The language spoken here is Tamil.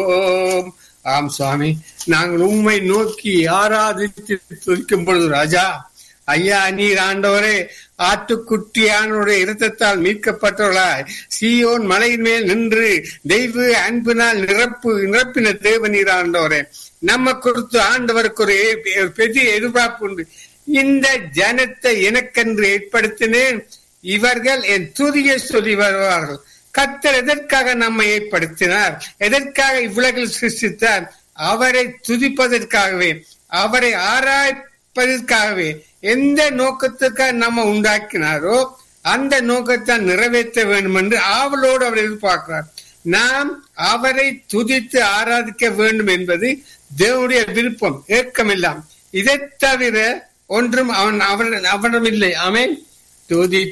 துதிக்கிறோம் ஆம் சுவாமி நாங்கள் உண்மை நோக்கி ஆராதித்து துதிக்கும் பொழுது ராஜா ஐயா நீர் ஆண்டவரே ஆட்டுக்குட்டியானுடைய இரத்தத்தால் மீட்கப்பட்டவர்களாய் சீயோன் மலையின் மேல் நின்று தெய்வ அன்பினால் நிரப்பு நிரப்பின தேவ நீர் ஆண்டவரே நம்ம குறித்து ஆண்டவருக்கு ஒரு எ- பெரிய எதிர்பார்ப்பு உண்டு இந்த ஜனத்தை எனக்கென்று ஏற்படுத்தினேன் இவர்கள் என் துதியை சொல்லி வருவார்கள் கத்தர் எதற்காக நம்மை ஏற்படுத்தினார் எதற்காக இவ்வுலகில் சிருஷ்டித்தார் அவரை துதிப்பதற்காகவே அவரை ஆராய்ப்பதற்காகவே எந்த நோக்கத்துக்காக நம்ம உண்டாக்கினாரோ அந்த நோக்கத்தை நிறைவேற்ற வேண்டும் என்று ஆவலோடு அவர் எதிர்பார்க்கிறார் நாம் அவரை துதித்து ஆராதிக்க வேண்டும் என்பது தேவனுடைய விருப்பம் ஏக்கமெல்லாம் இதை தவிர ஒன்றும் அவன் அவன் அவனிடம் இல்லை அவன் துதி